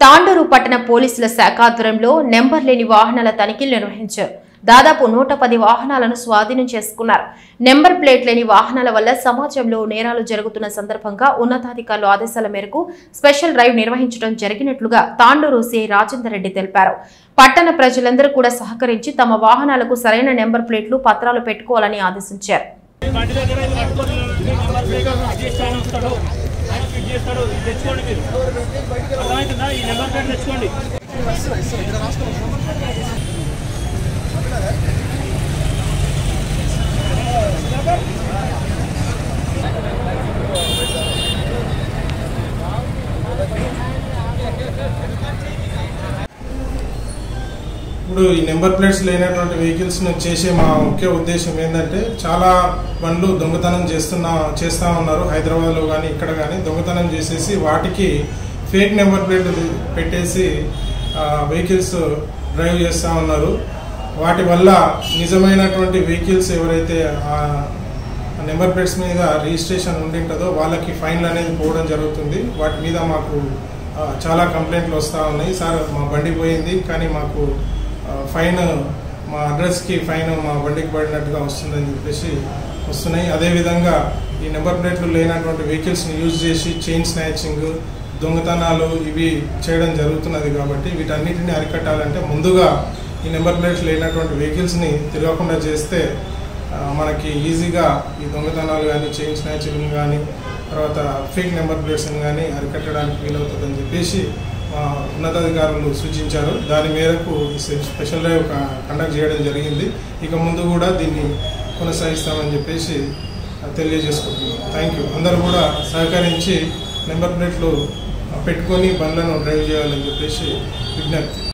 తాండూరు పట్టణ పోలీసుల శాఖ ఆధ్వర్యంలో నెంబర్ లేని వాహనాల తనిఖీలు నిర్వహించారు దాదాపు నూట పది వాహనాలను స్వాధీనం చేసుకున్నారు నెంబర్ ప్లేట్ లేని వాహనాల వల్ల సమాజంలో నేరాలు జరుగుతున్న సందర్భంగా ఉన్నతాధికారుల ఆదేశాల మేరకు స్పెషల్ డ్రైవ్ నిర్వహించడం జరిగినట్లుగా తాండూరు సిఐ రాజేందర్ రెడ్డి తెలిపారు పట్టణ ప్రజలందరూ కూడా సహకరించి తమ వాహనాలకు సరైన నెంబర్ ప్లేట్లు పత్రాలు పెట్టుకోవాలని ఆదేశించారు బండి దగ్గర ఇది పట్టుకొని నెంబర్ ప్లేట్ అడ్జస్ట్ ఆయన వస్తాడు ఆయన ఫిట్ చేస్తాడు ఇది తెచ్చుకోండి మీరు అర్థమవుతుందా ఈ నెంబర్ ప్లేట్ తెచ్చుకోండి ఇప్పుడు ఈ నెంబర్ ప్లేట్స్ లేనటువంటి వెహికల్స్ ను చేసే మా ముఖ్య ఉద్దేశం ఏంటంటే చాలా బండ్లు దొంగతనం చేస్తున్న చేస్తా ఉన్నారు హైదరాబాద్ లో కానీ ఇక్కడ కానీ దొంగతనం చేసేసి వాటికి ఫేక్ నెంబర్ ప్లేట్ పెట్టేసి వెహికల్స్ డ్రైవ్ చేస్తూ ఉన్నారు వాటి వల్ల నిజమైనటువంటి వెహికల్స్ ఎవరైతే ఆ నెంబర్ ప్లేట్స్ మీద రిజిస్ట్రేషన్ ఉండింటుందో వాళ్ళకి ఫైన్లు అనేది పోవడం జరుగుతుంది వాటి మీద మాకు ఆ, చాలా కంప్లైంట్లు వస్తూ ఉన్నాయి సార్ మా బండి పోయింది కానీ మాకు ఆ, ఫైన్ మా అడ్రస్కి ఫైన్ మా బండికి పడినట్టుగా వస్తుందని చెప్పేసి వస్తున్నాయి అదేవిధంగా ఈ నెంబర్ ప్లేట్లు లేనటువంటి వెహికల్స్ని యూజ్ చేసి చైన్ స్నాచింగ్ దొంగతనాలు ఇవి చేయడం జరుగుతున్నది కాబట్టి వీటన్నిటిని అరికట్టాలంటే ముందుగా ఈ నెంబర్ ప్లేట్స్ లేనటువంటి వెహికల్స్ని తిరగకుండా చేస్తే ఆ, మనకి ఈజీగా ఈ దొంగతనాలు కానీ చైన్ స్నాచింగ్ కానీ తర్వాత ఫేక్ నెంబర్ ప్లేట్స్ కానీ అరికట్టడానికి వీలవుతుందని చెప్పేసి మా ఉన్నతాధికారులు సూచించారు దాని మేరకు ఈ స్పె- స్పెషల్ డ్రైవ్ క- కండక్ట్ చేయడం జరిగింది ఇక ముందు కూడా దీన్ని కొనసాగిస్తామని చెప్పేసి తెలియజేసుకుంటున్నాం థ్యాంక్ యూ అందరూ కూడా సహకరించి నెంబర్ ప్లేట్లు పెట్టుకొని బండ్లను డ్రైవ్ చేయాలని చెప్పేసి విజ్ఞప్తి